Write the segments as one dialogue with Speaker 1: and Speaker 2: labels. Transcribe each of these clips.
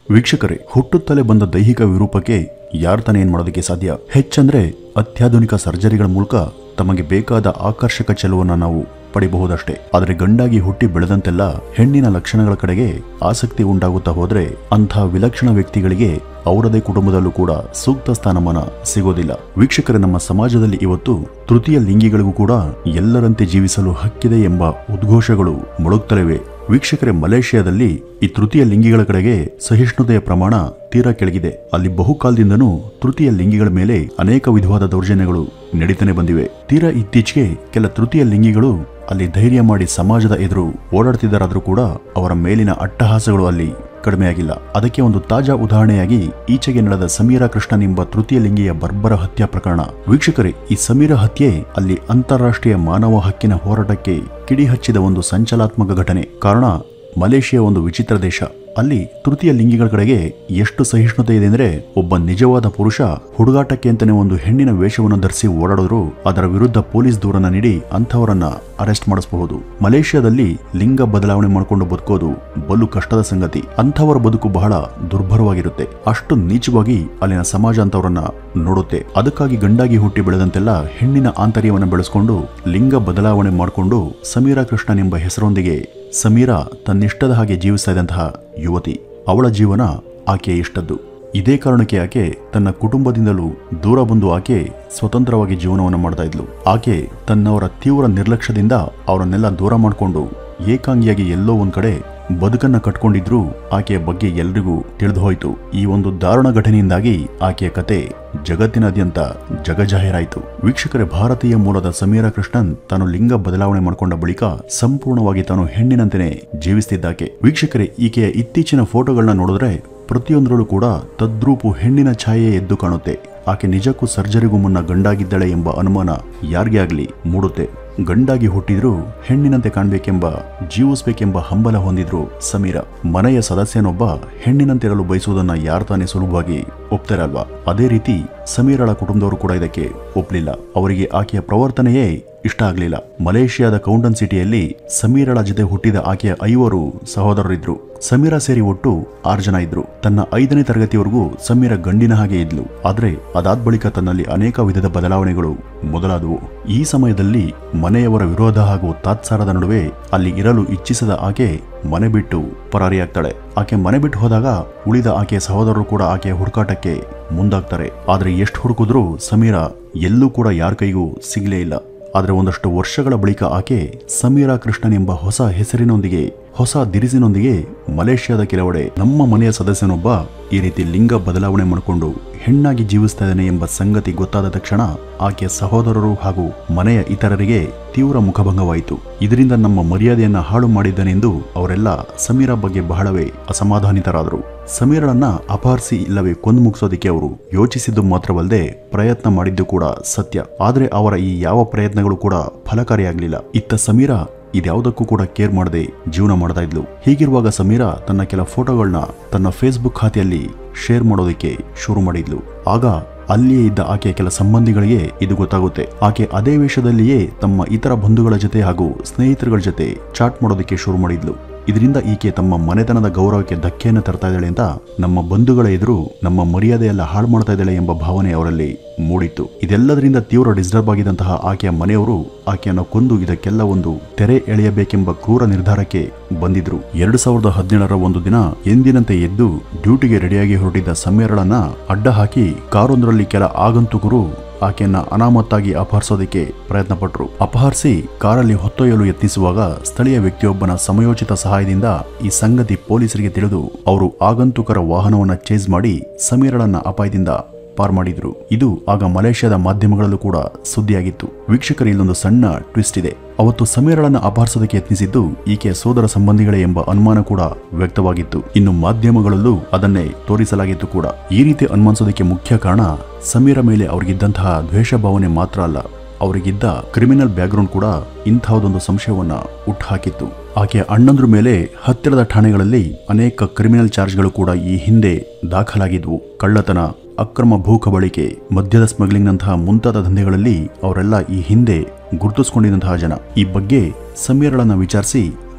Speaker 1: ವೀಕ್ಷಕರೇ ಹುಟ್ಟುತ್ತಲೇ ಬಂದ ದೈಹಿಕ ವಿರೂಪಕ್ಕೆ ಯಾರು ತಾನೇ ಏನ್ ಮಾಡೋದಕ್ಕೆ ಸಾಧ್ಯ ಹೆಚ್ಚಂದ್ರೆ ಅತ್ಯಾಧುನಿಕ ಸರ್ಜರಿಗಳ ಮೂಲಕ ತಮಗೆ ಬೇಕಾದ ಆಕರ್ಷಕ ಚೆಲುವನ್ನ ನಾವು ಪಡಿಬಹುದಷ್ಟೇ ಆದರೆ ಗಂಡಾಗಿ ಹುಟ್ಟಿ ಬೆಳೆದಂತೆಲ್ಲ ಹೆಣ್ಣಿನ ಲಕ್ಷಣಗಳ ಕಡೆಗೆ ಆಸಕ್ತಿ ಉಂಟಾಗುತ್ತಾ ಹೋದ್ರೆ ಅಂಥ ವಿಲಕ್ಷಣ ವ್ಯಕ್ತಿಗಳಿಗೆ ಅವರದೇ ಕುಟುಂಬದಲ್ಲೂ ಕೂಡ ಸೂಕ್ತ ಸ್ಥಾನಮಾನ ಸಿಗೋದಿಲ್ಲ ವೀಕ್ಷಕರೇ ನಮ್ಮ ಸಮಾಜದಲ್ಲಿ ಇವತ್ತು ತೃತೀಯ ಲಿಂಗಿಗಳಿಗೂ ಕೂಡ ಎಲ್ಲರಂತೆ ಜೀವಿಸಲು ಹಕ್ಕಿದೆ ಎಂಬ ಉದ್ಘೋಷಗಳು ಮೊಳಗ್ತಲಿವೆ ವೀಕ್ಷಕರೇ ಮಲೇಷ್ಯಾದಲ್ಲಿ ಈ ತೃತೀಯ ಲಿಂಗಿಗಳ ಕಡೆಗೆ ಸಹಿಷ್ಣುತೆಯ ಪ್ರಮಾಣ ತೀರಾ ಕೆಳಗಿದೆ ಅಲ್ಲಿ ಬಹುಕಾಲದಿಂದನೂ ತೃತೀಯ ಲಿಂಗಿಗಳ ಮೇಲೆ ಅನೇಕ ವಿಧವಾದ ದೌರ್ಜನ್ಯಗಳು ನಡೀತಾನೆ ಬಂದಿವೆ ತೀರಾ ಇತ್ತೀಚೆಗೆ ಕೆಲ ತೃತೀಯ ಲಿಂಗಿಗಳು ಅಲ್ಲಿ ಧೈರ್ಯ ಮಾಡಿ ಸಮಾಜದ ಎದುರು ಓಡಾಡ್ತಿದ್ದಾರಾದ್ರೂ ಕೂಡ ಅವರ ಮೇಲಿನ ಅಟ್ಟಹಾಸಗಳು ಅಲ್ಲಿ ಕಡಿಮೆಯಾಗಿಲ್ಲ ಅದಕ್ಕೆ ಒಂದು ತಾಜಾ ಉದಾಹರಣೆಯಾಗಿ ಈಚೆಗೆ ನಡೆದ ಸಮೀರಾ ಕೃಷ್ಣನ್ ಎಂಬ ತೃತೀಯ ಲಿಂಗಿಯ ಬರ್ಬರ ಹತ್ಯಾ ಪ್ರಕರಣ ವೀಕ್ಷಕರೇ ಈ ಸಮೀರ ಹತ್ಯೆ ಅಲ್ಲಿ ಅಂತಾರಾಷ್ಟ್ರೀಯ ಮಾನವ ಹಕ್ಕಿನ ಹೋರಾಟಕ್ಕೆ ಕಿಡಿ ಹಚ್ಚಿದ ಒಂದು ಸಂಚಲಾತ್ಮಕ ಘಟನೆ ಕಾರಣ ಮಲೇಷಿಯಾ ಒಂದು ವಿಚಿತ್ರ ದೇಶ ಅಲ್ಲಿ ತೃತೀಯ ಲಿಂಗಿಗಳ ಕಡೆಗೆ ಎಷ್ಟು ಸಹಿಷ್ಣುತೆ ಇದೆ ಅಂದ್ರೆ ಒಬ್ಬ ನಿಜವಾದ ಪುರುಷ ಹುಡುಗಾಟಕ್ಕೆ ಅಂತಾನೆ ಒಂದು ಹೆಣ್ಣಿನ ವೇಷವನ್ನು ಧರಿಸಿ ಓಡಾಡಿದ್ರು ಅದರ ವಿರುದ್ಧ ಪೊಲೀಸ್ ದೂರನ್ನ ನೀಡಿ ಅಂಥವರನ್ನ ಅರೆಸ್ಟ್ ಮಾಡಿಸಬಹುದು ಮಲೇಷ್ಯಾದಲ್ಲಿ ಲಿಂಗ ಬದಲಾವಣೆ ಮಾಡಿಕೊಂಡು ಬದುಕೋದು ಬಲು ಕಷ್ಟದ ಸಂಗತಿ ಅಂಥವರ ಬದುಕು ಬಹಳ ದುರ್ಭರವಾಗಿರುತ್ತೆ ಅಷ್ಟು ನೀಚವಾಗಿ ಅಲ್ಲಿನ ಸಮಾಜ ಅಂತವರನ್ನ ನೋಡುತ್ತೆ ಅದಕ್ಕಾಗಿ ಗಂಡಾಗಿ ಹುಟ್ಟಿ ಬೆಳೆದಂತೆಲ್ಲ ಹೆಣ್ಣಿನ ಆಂತರ್ಯವನ್ನು ಬೆಳೆಸ್ಕೊಂಡು ಲಿಂಗ ಬದಲಾವಣೆ ಮಾಡಿಕೊಂಡು ಸಮೀರಾ ಕೃಷ್ಣನ್ ಎಂಬ ಹೆಸರೊಂದಿಗೆ ಸಮೀರಾ ತನ್ನಿಷ್ಟದ ಹಾಗೆ ಜೀವಿಸ್ತಾ ಇದ್ದಂತಹ ಯುವತಿ ಅವಳ ಜೀವನ ಆಕೆಯ ಇಷ್ಟದ್ದು ಇದೇ ಕಾರಣಕ್ಕೆ ಆಕೆ ತನ್ನ ಕುಟುಂಬದಿಂದಲೂ ದೂರ ಬಂದು ಆಕೆ ಸ್ವತಂತ್ರವಾಗಿ ಜೀವನವನ್ನು ಮಾಡ್ತಾ ಇದ್ಲು ಆಕೆ ತನ್ನವರ ತೀವ್ರ ನಿರ್ಲಕ್ಷ್ಯದಿಂದ ಅವರನ್ನೆಲ್ಲ ದೂರ ಮಾಡಿಕೊಂಡು ಏಕಾಂಗಿಯಾಗಿ ಎಲ್ಲೋ ಒಂದ್ ಕಡೆ ಬದುಕನ್ನ ಕಟ್ಕೊಂಡಿದ್ರು ಆಕೆಯ ಬಗ್ಗೆ ಎಲ್ರಿಗೂ ತಿಳಿದು ಹೋಯಿತು ಈ ಒಂದು ದಾರುಣ ಘಟನೆಯಿಂದಾಗಿ ಆಕೆಯ ಕತೆ ಜಗತ್ತಿನಾದ್ಯಂತ ಜಗಜಾಹೀರಾಯಿತು ವೀಕ್ಷಕರೇ ಭಾರತೀಯ ಮೂಲದ ಸಮೀರಾ ಕೃಷ್ಣನ್ ತಾನು ಲಿಂಗ ಬದಲಾವಣೆ ಮಾಡಿಕೊಂಡ ಬಳಿಕ ಸಂಪೂರ್ಣವಾಗಿ ತಾನು ಹೆಣ್ಣಿನಂತೆಯೇ ಜೀವಿಸ್ತಿದ್ದಾಕೆ ವೀಕ್ಷಕರೇ ಈಕೆಯ ಇತ್ತೀಚಿನ ಫೋಟೋಗಳನ್ನ ನೋಡಿದ್ರೆ ಪ್ರತಿಯೊಂದರಲ್ಲೂ ಕೂಡ ತದ್ರೂಪು ಹೆಣ್ಣಿನ ಛಾಯೆ ಎದ್ದು ಕಾಣುತ್ತೆ ಆಕೆ ನಿಜಕ್ಕೂ ಸರ್ಜರಿಗೂ ಮುನ್ನ ಗಂಡಾಗಿದ್ದಾಳೆ ಎಂಬ ಅನುಮಾನ ಯಾರಿಗೇ ಆಗಲಿ ಮೂಡುತ್ತೆ ಗಂಡಾಗಿ ಹುಟ್ಟಿದ್ರೂ ಹೆಣ್ಣಿನಂತೆ ಕಾಣ್ಬೇಕೆಂಬ ಜೀವಿಸ್ಬೇಕೆಂಬ ಹಂಬಲ ಹೊಂದಿದ್ರು ಸಮೀರ ಮನೆಯ ಸದಸ್ಯನೊಬ್ಬ ಹೆಣ್ಣಿನಂತಿರಲು ಬಯಸುವುದನ್ನ ಯಾರು ತಾನೇ ಸುಲಭವಾಗಿ ಒಪ್ತಾರಲ್ವಾ ಅದೇ ರೀತಿ ಸಮೀರಳ ಕುಟುಂಬದವರು ಕೂಡ ಇದಕ್ಕೆ ಒಪ್ಲಿಲ್ಲ ಅವರಿಗೆ ಆಕೆಯ ಪ್ರವರ್ತನೆಯೇ ಇಷ್ಟ ಆಗಲಿಲ್ಲ ಮಲೇಷ್ಯಾದ ಕೌಂಡನ್ ಸಿಟಿಯಲ್ಲಿ ಸಮೀರಳ ಜೊತೆ ಹುಟ್ಟಿದ ಆಕೆಯ ಐವರು ಸಹೋದರರಿದ್ರು ಸಮೀರಾ ಸೇರಿ ಒಟ್ಟು ಆರು ಜನ ಇದ್ರು ತನ್ನ ಐದನೇ ತರಗತಿವರೆಗೂ ಸಮೀರ ಗಂಡಿನ ಹಾಗೆ ಇದ್ಲು ಆದ್ರೆ ಅದಾದ ಬಳಿಕ ತನ್ನಲ್ಲಿ ಅನೇಕ ವಿಧದ ಬದಲಾವಣೆಗಳು ಮೊದಲಾದವು ಈ ಸಮಯದಲ್ಲಿ ಮನೆಯವರ ವಿರೋಧ ಹಾಗೂ ತಾತ್ಸಾರದ ನಡುವೆ ಅಲ್ಲಿ ಇರಲು ಇಚ್ಛಿಸದ ಆಕೆ ಮನೆ ಬಿಟ್ಟು ಪರಾರಿಯಾಗ್ತಾಳೆ ಆಕೆ ಮನೆ ಬಿಟ್ಟು ಹೋದಾಗ ಉಳಿದ ಆಕೆಯ ಸಹೋದರರು ಕೂಡ ಆಕೆಯ ಹುಡುಕಾಟಕ್ಕೆ ಮುಂದಾಗ್ತಾರೆ ಆದ್ರೆ ಎಷ್ಟು ಹುಡುಕಿದ್ರೂ ಸಮೀರಾ ಎಲ್ಲೂ ಕೂಡ ಯಾರ ಕೈಗೂ ಸಿಗಲೇ ಇಲ್ಲ ಆದರೆ ಒಂದಷ್ಟು ವರ್ಷಗಳ ಬಳಿಕ ಆಕೆ ಸಮೀರಾ ಕೃಷ್ಣನ್ ಎಂಬ ಹೊಸ ಹೆಸರಿನೊಂದಿಗೆ ಹೊಸ ದಿರಿಸಿನೊಂದಿಗೆ ಮಲೇಷ್ಯಾದ ಕೆಲವೆಡೆ ನಮ್ಮ ಮನೆಯ ಸದಸ್ಯನೊಬ್ಬ ಈ ರೀತಿ ಲಿಂಗ ಬದಲಾವಣೆ ಮಾಡಿಕೊಂಡು ಹೆಣ್ಣಾಗಿ ಜೀವಿಸ್ತಾ ಇದ್ದಾನೆ ಎಂಬ ಸಂಗತಿ ಗೊತ್ತಾದ ತಕ್ಷಣ ಆಕೆಯ ಸಹೋದರರು ಹಾಗೂ ಮನೆಯ ಇತರರಿಗೆ ತೀವ್ರ ಮುಖಭಂಗವಾಯಿತು ಇದರಿಂದ ನಮ್ಮ ಮರ್ಯಾದೆಯನ್ನ ಹಾಳು ಮಾಡಿದ್ದಾನೆಂದು ಅವರೆಲ್ಲ ಸಮೀರಾ ಬಗ್ಗೆ ಬಹಳವೇ ಅಸಮಾಧಾನಿತರಾದರು ಸಮೀರಳನ್ನ ಅಪಹರಿಸಿ ಇಲ್ಲವೇ ಕೊಂದು ಮುಗಿಸೋದಕ್ಕೆ ಅವರು ಯೋಚಿಸಿದ್ದು ಮಾತ್ರವಲ್ಲದೆ ಪ್ರಯತ್ನ ಮಾಡಿದ್ದು ಕೂಡ ಸತ್ಯ ಆದರೆ ಅವರ ಈ ಯಾವ ಪ್ರಯತ್ನಗಳು ಕೂಡ ಫಲಕಾರಿಯಾಗಲಿಲ್ಲ ಇತ್ತ ಸಮೀರಾ ಇದ್ಯಾವುದಕ್ಕೂ ಕೂಡ ಕೇರ್ ಮಾಡದೆ ಜೀವನ ಮಾಡ್ತಾ ಇದ್ಲು ಹೀಗಿರುವಾಗ ಸಮೀರಾ ತನ್ನ ಕೆಲ ಫೋಟೋಗಳನ್ನ ತನ್ನ ಫೇಸ್ಬುಕ್ ಖಾತೆಯಲ್ಲಿ ಶೇರ್ ಮಾಡೋದಕ್ಕೆ ಶುರು ಮಾಡಿದ್ಲು ಆಗ ಅಲ್ಲಿಯೇ ಇದ್ದ ಆಕೆಯ ಕೆಲ ಸಂಬಂಧಿಗಳಿಗೆ ಇದು ಗೊತ್ತಾಗುತ್ತೆ ಆಕೆ ಅದೇ ವೇಷದಲ್ಲಿಯೇ ತಮ್ಮ ಇತರ ಬಂಧುಗಳ ಜೊತೆ ಹಾಗೂ ಸ್ನೇಹಿತರುಗಳ ಜೊತೆ ಚಾಟ್ ಮಾಡೋದಕ್ಕೆ ಶುರು ಮಾಡಿದ್ಲು ಇದರಿಂದ ಈಕೆ ತಮ್ಮ ಮನೆತನದ ಗೌರವಕ್ಕೆ ಧಕ್ಕೆಯನ್ನು ತರ್ತಾ ಇದ್ದಾಳೆ ಅಂತ ನಮ್ಮ ಬಂಧುಗಳ ಎದುರು ನಮ್ಮ ಮರ್ಯಾದೆಯೆಲ್ಲ ಹಾಳು ಮಾಡ್ತಾ ಇದ್ದಾಳೆ ಎಂಬ ಭಾವನೆ ಅವರಲ್ಲಿ ಮೂಡಿತ್ತು ಇದೆಲ್ಲದರಿಂದ ತೀವ್ರ ಡಿಸ್ಟರ್ಬ್ ಆಗಿದ್ದಂತಹ ಆಕೆಯ ಮನೆಯವರು ಆಕೆಯನ್ನು ಕೊಂದು ಇದಕ್ಕೆಲ್ಲ ಒಂದು ತೆರೆ ಎಳೆಯಬೇಕೆಂಬ ಕ್ರೂರ ನಿರ್ಧಾರಕ್ಕೆ ಬಂದಿದ್ರು ಎರಡು ಸಾವಿರದ ಹದಿನೇಳರ ಒಂದು ದಿನ ಎಂದಿನಂತೆ ಎದ್ದು ಡ್ಯೂಟಿಗೆ ರೆಡಿಯಾಗಿ ಹೊರಟಿದ್ದ ಸಮೀರಳನ್ನ ಅಡ್ಡ ಹಾಕಿ ಕಾರೊಂದರಲ್ಲಿ ಕೆಲ ಆಗಂತುಕರು ಆಕೆಯನ್ನ ಅನಾಮತ್ತಾಗಿ ಅಪಹರಿಸೋದಕ್ಕೆ ಪ್ರಯತ್ನ ಪಟ್ಟರು ಅಪಹರಿಸಿ ಕಾರಲ್ಲಿ ಹೊತ್ತೊಯ್ಯಲು ಯತ್ನಿಸುವಾಗ ಸ್ಥಳೀಯ ವ್ಯಕ್ತಿಯೊಬ್ಬನ ಸಮಯೋಚಿತ ಸಹಾಯದಿಂದ ಈ ಸಂಗತಿ ಪೊಲೀಸರಿಗೆ ತಿಳಿದು ಅವರು ಆಗಂತುಕರ ವಾಹನವನ್ನ ಚೇಸ್ ಮಾಡಿ ಸಮೀರಳನ್ನ ಅಪಾಯದಿಂದ ಪಾರ್ ಮಾಡಿದ್ರು ಇದು ಆಗ ಮಲೇಷ್ಯಾದ ಮಾಧ್ಯಮಗಳಲ್ಲೂ ಕೂಡ ಸುದ್ದಿಯಾಗಿತ್ತು ವೀಕ್ಷಕರು ಇಲ್ಲೊಂದು ಸಣ್ಣ ಟ್ವಿಸ್ಟ್ ಇದೆ ಅವತ್ತು ಸಮೀರಳನ್ನ ಅಪಹರಿಸೋದಕ್ಕೆ ಯತ್ನಿಸಿದ್ದು ಈಕೆಯ ಸೋದರ ಸಂಬಂಧಿಗಳೇ ಎಂಬ ಅನುಮಾನ ಕೂಡ ವ್ಯಕ್ತವಾಗಿತ್ತು ಇನ್ನು ಮಾಧ್ಯಮಗಳಲ್ಲೂ ಅದನ್ನೇ ತೋರಿಸಲಾಗಿತ್ತು ಕೂಡ ಈ ರೀತಿ ಅನುಮಾನಿಸೋದಕ್ಕೆ ಮುಖ್ಯ ಕಾರಣ ಸಮೀರ ಮೇಲೆ ಅವರಿಗಿದ್ದಂತಹ ದ್ವೇಷ ಭಾವನೆ ಮಾತ್ರ ಅಲ್ಲ ಅವರಿಗಿದ್ದ ಕ್ರಿಮಿನಲ್ ಬ್ಯಾಕ್ಗ್ರೌಂಡ್ ಕೂಡ ಇಂತಹದೊಂದು ಸಂಶಯವನ್ನ ಹುಟ್ಟುಹಾಕಿತ್ತು ಆಕೆಯ ಅಣ್ಣಂದ್ರ ಮೇಲೆ ಹತ್ತಿರದ ಠಾಣೆಗಳಲ್ಲಿ ಅನೇಕ ಕ್ರಿಮಿನಲ್ ಚಾರ್ಜ್ಗಳು ಕೂಡ ಈ ಹಿಂದೆ ದಾಖಲಾಗಿದ್ವು ಕಳ್ಳತನ ಅಕ್ರಮ ಭೂ ಕಬಳಿಕೆ ಮದ್ಯದ ಸ್ಮಗ್ಲಿಂಗ್ನಂತಹ ಮುಂತಾದ ದಂಧೆಗಳಲ್ಲಿ ಅವರೆಲ್ಲ ಈ ಹಿಂದೆ ಗುರುತಿಸ್ಕೊಂಡಿದ್ದಂತಹ ಜನ ಈ ಬಗ್ಗೆ ಸಮೀರಳನ್ನ ವಿಚಾರಿಸಿ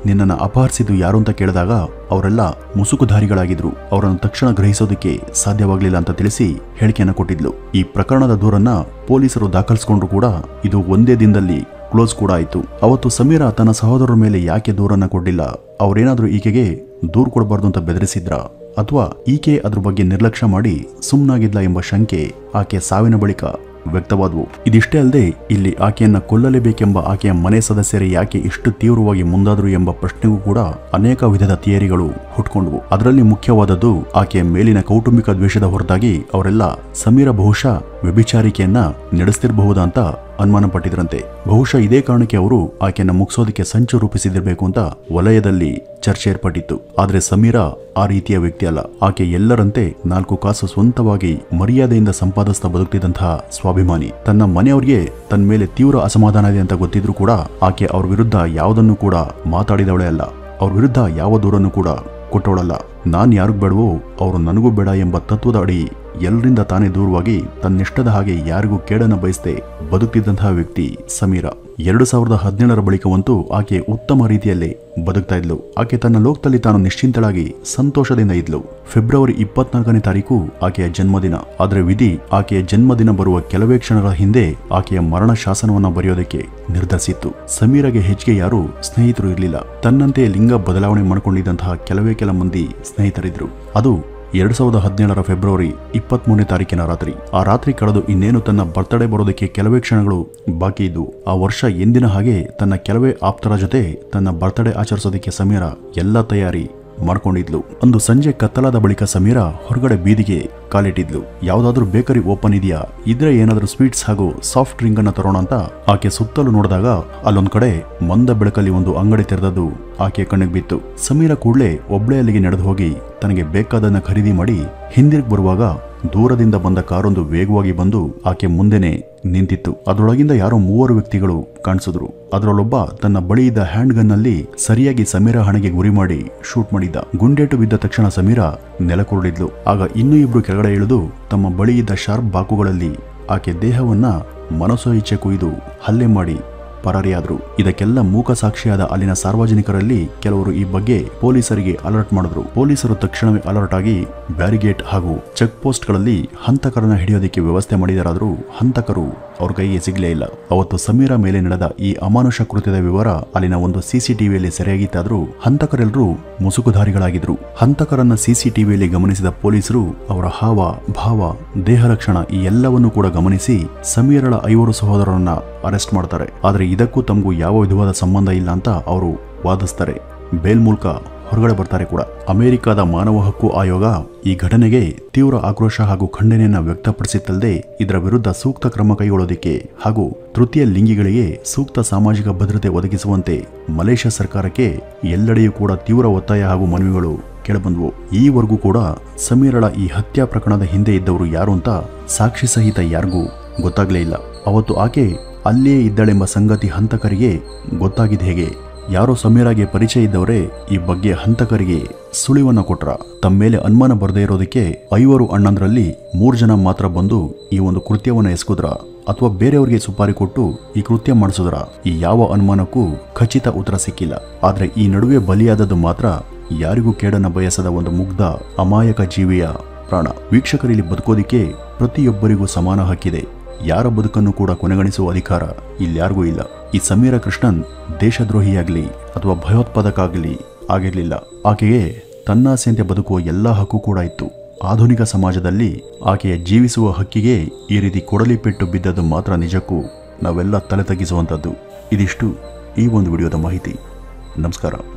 Speaker 1: ನಿನ್ನನ್ನು ಅಪಹರಿಸಿದ್ದು ಯಾರು ಅಂತ ಕೇಳಿದಾಗ ಅವರೆಲ್ಲ ಮುಸುಕುಧಾರಿಗಳಾಗಿದ್ರು ಅವರನ್ನು ತಕ್ಷಣ ಗ್ರಹಿಸೋದಕ್ಕೆ ಸಾಧ್ಯವಾಗಲಿಲ್ಲ ಅಂತ ತಿಳಿಸಿ ಹೇಳಿಕೆಯನ್ನು ಕೊಟ್ಟಿದ್ಲು ಈ ಪ್ರಕರಣದ ದೂರನ್ನ ಪೊಲೀಸರು ದಾಖಲಿಸಿಕೊಂಡ್ರು ಕೂಡ ಇದು ಒಂದೇ ದಿನದಲ್ಲಿ ಕ್ಲೋಸ್ ಕೂಡ ಆಯಿತು ಅವತ್ತು ಸಮೀರಾ ತನ್ನ ಸಹೋದರರ ಮೇಲೆ ಯಾಕೆ ದೂರನ್ನ ಕೊಡ್ಲಿಲ್ಲ ಅವರೇನಾದ್ರೂ ಈಕೆಗೆ ದೂರು ಕೊಡಬಾರ್ದು ಅಂತ ಬೆದರಿಸಿದ್ರ ಅಥವಾ ಈಕೆ ಅದ್ರ ಬಗ್ಗೆ ನಿರ್ಲಕ್ಷ್ಯ ಮಾಡಿ ಸುಮ್ಮನಾಗಿದ್ಲ ಎಂಬ ಶಂಕೆ ಆಕೆ ಸಾವಿನ ಬಳಿಕ ವ್ಯಕ್ತವಾದವು ಇದಿಷ್ಟೇ ಅಲ್ಲದೆ ಇಲ್ಲಿ ಆಕೆಯನ್ನ ಕೊಲ್ಲಲೇಬೇಕೆಂಬ ಆಕೆಯ ಮನೆ ಸದಸ್ಯರೇ ಯಾಕೆ ಇಷ್ಟು ತೀವ್ರವಾಗಿ ಮುಂದಾದ್ರು ಎಂಬ ಪ್ರಶ್ನೆಗೂ ಕೂಡ ಅನೇಕ ವಿಧದ ಥಿಯರಿಗಳು ಹುಟ್ಕೊಂಡವು ಅದರಲ್ಲಿ ಮುಖ್ಯವಾದದ್ದು ಆಕೆಯ ಮೇಲಿನ ಕೌಟುಂಬಿಕ ದ್ವೇಷದ ಹೊರತಾಗಿ ಅವರೆಲ್ಲ ಸಮೀರ ಬಹುಶಃ ವ್ಯಭಿಚಾರಿಕೆಯನ್ನ ನಡೆಸ್ತಿರಬಹುದಾ ಅಂತ ಅನುಮಾನ ಪಟ್ಟಿದ್ರಂತೆ ಬಹುಶಃ ಇದೇ ಕಾರಣಕ್ಕೆ ಅವರು ಆಕೆಯನ್ನ ಮುಗಿಸೋದಕ್ಕೆ ಸಂಚು ರೂಪಿಸಿದಿರಬೇಕು ಅಂತ ವಲಯದಲ್ಲಿ ಚರ್ಚೆ ಏರ್ಪಟ್ಟಿತ್ತು ಆದ್ರೆ ಸಮೀರಾ ಆ ರೀತಿಯ ವ್ಯಕ್ತಿ ಅಲ್ಲ ಆಕೆ ಎಲ್ಲರಂತೆ ನಾಲ್ಕು ಕಾಸು ಸ್ವಂತವಾಗಿ ಮರ್ಯಾದೆಯಿಂದ ಸಂಪಾದಿಸ್ತಾ ಬದುಕ್ತಿದ್ದಂತಹ ಸ್ವಾಭಿಮಾನಿ ತನ್ನ ಮನೆಯವರಿಗೆ ತನ್ನ ಮೇಲೆ ತೀವ್ರ ಅಸಮಾಧಾನ ಇದೆ ಅಂತ ಗೊತ್ತಿದ್ರೂ ಕೂಡ ಆಕೆ ಅವ್ರ ವಿರುದ್ಧ ಯಾವುದನ್ನು ಕೂಡ ಮಾತಾಡಿದವಳೇ ಅಲ್ಲ ಅವ್ರ ವಿರುದ್ಧ ಯಾವ ದೂರನ್ನು ಕೂಡ ಕೊಟ್ಟವಳಲ್ಲ ನಾನ್ ಯಾರಿಗ್ ಬೇಡವೋ ಅವರು ನನಗೂ ಬೇಡ ಎಂಬ ತತ್ವದ ಅಡಿ ಎಲ್ಲರಿಂದ ತಾನೇ ದೂರವಾಗಿ ತನ್ನಿಷ್ಟದ ಹಾಗೆ ಯಾರಿಗೂ ಕೇಡನ್ನ ಬಯಸದೆ ಬದುಕ್ತಿದ್ದಂತಹ ವ್ಯಕ್ತಿ ಸಮೀರಾ ಎರಡು ಸಾವಿರದ ಹದಿನೇಳರ ಬಳಿಕವಂತೂ ಆಕೆ ಉತ್ತಮ ರೀತಿಯಲ್ಲಿ ಬದುಕ್ತಾ ಇದ್ಲು ಆಕೆ ತನ್ನ ಲೋಕದಲ್ಲಿ ತಾನು ನಿಶ್ಚಿಂತಳಾಗಿ ಸಂತೋಷದಿಂದ ಇದ್ಲು ಫೆಬ್ರವರಿ ಇಪ್ಪತ್ನಾಲ್ಕನೇ ತಾರೀಕು ಆಕೆಯ ಜನ್ಮದಿನ ಆದ್ರೆ ವಿಧಿ ಆಕೆಯ ಜನ್ಮದಿನ ಬರುವ ಕೆಲವೇ ಕ್ಷಣಗಳ ಹಿಂದೆ ಆಕೆಯ ಮರಣ ಶಾಸನವನ್ನ ಬರೆಯೋದಕ್ಕೆ ನಿರ್ಧರಿಸಿತ್ತು ಸಮೀರಾಗೆ ಹೆಚ್ಚಿಗೆ ಯಾರು ಸ್ನೇಹಿತರು ಇರಲಿಲ್ಲ ತನ್ನಂತೆ ಲಿಂಗ ಬದಲಾವಣೆ ಮಾಡಿಕೊಂಡಿದ್ದಂತಹ ಕೆಲವೇ ಕೆಲ ಮಂದಿ ಸ್ನೇಹಿತರಿದ್ರು ಅದು ಎರಡ್ ಸಾವಿರದ ಹದಿನೇಳರ ಫೆಬ್ರವರಿ ಇಪ್ಪತ್ಮೂರನೇ ತಾರೀಕಿನ ರಾತ್ರಿ ಆ ರಾತ್ರಿ ಕಳೆದು ಇನ್ನೇನು ತನ್ನ ಬರ್ತಡೇ ಬರೋದಕ್ಕೆ ಕೆಲವೇ ಕ್ಷಣಗಳು ಬಾಕಿ ಇದ್ದು ಆ ವರ್ಷ ಎಂದಿನ ಹಾಗೆ ತನ್ನ ಕೆಲವೇ ಆಪ್ತರ ಜೊತೆ ತನ್ನ ಬರ್ತಡೇ ಆಚರಿಸೋದಕ್ಕೆ ಸಮೀರ ಎಲ್ಲ ತಯಾರಿ ಮಾಡ್ಕೊಂಡಿದ್ಲು ಒಂದು ಸಂಜೆ ಕತ್ತಲಾದ ಬಳಿಕ ಸಮೀರ ಹೊರಗಡೆ ಬೀದಿಗೆ ಕಾಲಿಟ್ಟಿದ್ಲು ಯಾವ್ದಾದ್ರೂ ಬೇಕರಿ ಓಪನ್ ಇದೆಯಾ ಇದ್ರೆ ಏನಾದ್ರೂ ಸ್ವೀಟ್ಸ್ ಹಾಗೂ ಸಾಫ್ಟ್ ಡ್ರಿಂಕ್ ಅನ್ನ ತರೋಣ ಅಂತ ಆಕೆ ಸುತ್ತಲೂ ನೋಡಿದಾಗ ಅಲ್ಲೊಂದ್ ಕಡೆ ಮಂದ ಬೆಳಕಲ್ಲಿ ಒಂದು ಅಂಗಡಿ ತೆರೆದದ್ದು ಆಕೆ ಕಣ್ಣಿಗೆ ಬಿತ್ತು ಸಮೀರ ಕೂಡಲೇ ಒಬ್ಳೆ ಅಲ್ಲಿಗೆ ನಡೆದು ಹೋಗಿ ತನಗೆ ಬೇಕಾದನ್ನ ಖರೀದಿ ಮಾಡಿ ಹಿಂದಿರುಗಿ ಬರುವಾಗ ದೂರದಿಂದ ಬಂದ ಕಾರೊಂದು ವೇಗವಾಗಿ ಬಂದು ಆಕೆ ಮುಂದೆನೆ ನಿಂತಿತ್ತು ಅದರೊಳಗಿಂದ ಯಾರೋ ಮೂವರು ವ್ಯಕ್ತಿಗಳು ಕಾಣಿಸಿದ್ರು ಅದರಲ್ಲೊಬ್ಬ ತನ್ನ ಬಳಿ ಇದ್ದ ಹ್ಯಾಂಡ್ ಗನ್ ನಲ್ಲಿ ಸರಿಯಾಗಿ ಸಮೀರ ಹಣೆಗೆ ಗುರಿ ಮಾಡಿ ಶೂಟ್ ಮಾಡಿದ್ದ ಗುಂಡೇಟು ಬಿದ್ದ ತಕ್ಷಣ ಸಮೀರ ನೆಲಕುರುಳಿದ್ಲು ಆಗ ಇನ್ನೂ ಇಬ್ರು ಕೆಳಗಡೆ ಇಳಿದು ತಮ್ಮ ಬಳಿ ಇದ್ದ ಶಾರ್ಪ್ ಬಾಕುಗಳಲ್ಲಿ ಆಕೆ ದೇಹವನ್ನ ಮನಸೋ ಇಚ್ಛೆ ಕುಯ್ದು ಹಲ್ಲೆ ಮಾಡಿ ಪರಾರಿಯಾದ್ರು ಇದಕ್ಕೆಲ್ಲ ಮೂಕ ಸಾಕ್ಷಿಯಾದ ಅಲ್ಲಿನ ಸಾರ್ವಜನಿಕರಲ್ಲಿ ಕೆಲವರು ಈ ಬಗ್ಗೆ ಪೊಲೀಸರಿಗೆ ಅಲರ್ಟ್ ಮಾಡಿದ್ರು ಪೊಲೀಸರು ತಕ್ಷಣವೇ ಅಲರ್ಟ್ ಆಗಿ ಬ್ಯಾರಿಗೇಟ್ ಹಾಗೂ ಚೆಕ್ ಪೋಸ್ಟ್ಗಳಲ್ಲಿ ಹಂತಕರನ್ನ ಹಿಡಿಯೋದಕ್ಕೆ ವ್ಯವಸ್ಥೆ ಮಾಡಿದರಾದರೂ ಹಂತಕರು ಅವ್ರ ಕೈಗೆ ಸಿಗ್ಲೇ ಇಲ್ಲ ಅವತ್ತು ಸಮೀರ ಮೇಲೆ ನಡೆದ ಈ ಅಮಾನುಷ ಕೃತ್ಯದ ವಿವರ ಅಲ್ಲಿನ ಒಂದು ಸಿಸಿಟಿವಿಯಲ್ಲಿ ಸೆರೆಯಾಗಿತ್ತಾದ್ರೂ ಹಂತಕರೆಲ್ಲರೂ ಮುಸುಕುಧಾರಿಗಳಾಗಿದ್ರು ಹಂತಕರನ್ನ ಸಿಸಿಟಿವಿಯಲ್ಲಿ ಗಮನಿಸಿದ ಪೊಲೀಸರು ಅವರ ಹಾವ ಭಾವ ದೇಹ ಲಕ್ಷಣ ಈ ಎಲ್ಲವನ್ನೂ ಕೂಡ ಗಮನಿಸಿ ಸಮೀರಳ ಐವರು ಸಹೋದರರನ್ನ ಅರೆಸ್ಟ್ ಮಾಡ್ತಾರೆ ಆದ್ರೆ ಇದಕ್ಕೂ ತಮಗೂ ಯಾವ ವಿಧವಾದ ಸಂಬಂಧ ಇಲ್ಲ ಅಂತ ಅವರು ವಾದಿಸ್ತಾರೆ ಬೇಲ್ ಮೂಲಕ ಹೊರಗಡೆ ಬರ್ತಾರೆ ಕೂಡ ಅಮೆರಿಕದ ಮಾನವ ಹಕ್ಕು ಆಯೋಗ ಈ ಘಟನೆಗೆ ತೀವ್ರ ಆಕ್ರೋಶ ಹಾಗೂ ಖಂಡನೆಯನ್ನ ವ್ಯಕ್ತಪಡಿಸಿತ್ತಲ್ಲದೆ ಇದರ ವಿರುದ್ಧ ಸೂಕ್ತ ಕ್ರಮ ಕೈಗೊಳ್ಳೋದಕ್ಕೆ ಹಾಗೂ ತೃತೀಯ ಲಿಂಗಿಗಳಿಗೆ ಸೂಕ್ತ ಸಾಮಾಜಿಕ ಭದ್ರತೆ ಒದಗಿಸುವಂತೆ ಮಲೇಷ್ಯಾ ಸರ್ಕಾರಕ್ಕೆ ಎಲ್ಲೆಡೆಯೂ ಕೂಡ ತೀವ್ರ ಒತ್ತಾಯ ಹಾಗೂ ಮನವಿಗಳು ಕೇಳಬಂದವು ಈವರೆಗೂ ಕೂಡ ಸಮೀರಳ ಈ ಹತ್ಯಾ ಪ್ರಕರಣದ ಹಿಂದೆ ಇದ್ದವರು ಯಾರು ಅಂತ ಸಾಕ್ಷಿ ಸಹಿತ ಯಾರಿಗೂ ಗೊತ್ತಾಗ್ಲೇ ಇಲ್ಲ ಅವತ್ತು ಆಕೆ ಅಲ್ಲಿಯೇ ಇದ್ದಳೆಂಬ ಸಂಗತಿ ಹಂತಕರಿಗೆ ಗೊತ್ತಾಗಿದ್ದು ಹೇಗೆ ಯಾರೋ ಸಮೀರಾಗೆ ಪರಿಚಯ ಇದ್ದವರೇ ಈ ಬಗ್ಗೆ ಹಂತಕರಿಗೆ ಸುಳಿವನ್ನ ಕೊಟ್ರ ತಮ್ಮ ಮೇಲೆ ಅನುಮಾನ ಬರದೇ ಇರೋದಕ್ಕೆ ಐವರು ಅಣ್ಣಂದ್ರಲ್ಲಿ ಮೂರು ಜನ ಮಾತ್ರ ಬಂದು ಈ ಒಂದು ಕೃತ್ಯವನ್ನ ಎಸಗುದ್ರ ಅಥವಾ ಬೇರೆಯವರಿಗೆ ಸುಪಾರಿ ಕೊಟ್ಟು ಈ ಕೃತ್ಯ ಮಾಡಿಸಿದ್ರ ಈ ಯಾವ ಅನುಮಾನಕ್ಕೂ ಖಚಿತ ಉತ್ತರ ಸಿಕ್ಕಿಲ್ಲ ಆದ್ರೆ ಈ ನಡುವೆ ಬಲಿಯಾದದ್ದು ಮಾತ್ರ ಯಾರಿಗೂ ಕೇಡನ್ನ ಬಯಸದ ಒಂದು ಮುಗ್ಧ ಅಮಾಯಕ ಜೀವಿಯ ಪ್ರಾಣ ವೀಕ್ಷಕರಲ್ಲಿ ಬದುಕೋದಿಕ್ಕೆ ಪ್ರತಿಯೊಬ್ಬರಿಗೂ ಸಮಾನ ಹಕ್ಕಿದೆ ಯಾರ ಬದುಕನ್ನು ಕೂಡ ಕೊನೆಗಣಿಸುವ ಅಧಿಕಾರ ಇಲ್ಯಾರಿಗೂ ಇಲ್ಲ ಈ ಸಮೀರ ಕೃಷ್ಣನ್ ದೇಶದ್ರೋಹಿಯಾಗಲಿ ಅಥವಾ ಭಯೋತ್ಪಾದಕ ಆಗಲಿ ಆಗಿರಲಿಲ್ಲ ಆಕೆಗೆ ತನ್ನಾಸೆಯಂತೆ ಬದುಕುವ ಎಲ್ಲ ಹಕ್ಕು ಕೂಡ ಇತ್ತು ಆಧುನಿಕ ಸಮಾಜದಲ್ಲಿ ಆಕೆಯ ಜೀವಿಸುವ ಹಕ್ಕಿಗೆ ಈ ರೀತಿ ಕೊಡಲಿ ಪೆಟ್ಟು ಬಿದ್ದದ್ದು ಮಾತ್ರ ನಿಜಕ್ಕೂ ನಾವೆಲ್ಲ ತಲೆ ತಗ್ಗಿಸುವಂಥದ್ದು ಇದಿಷ್ಟು ಈ ಒಂದು ವಿಡಿಯೋದ ಮಾಹಿತಿ ನಮಸ್ಕಾರ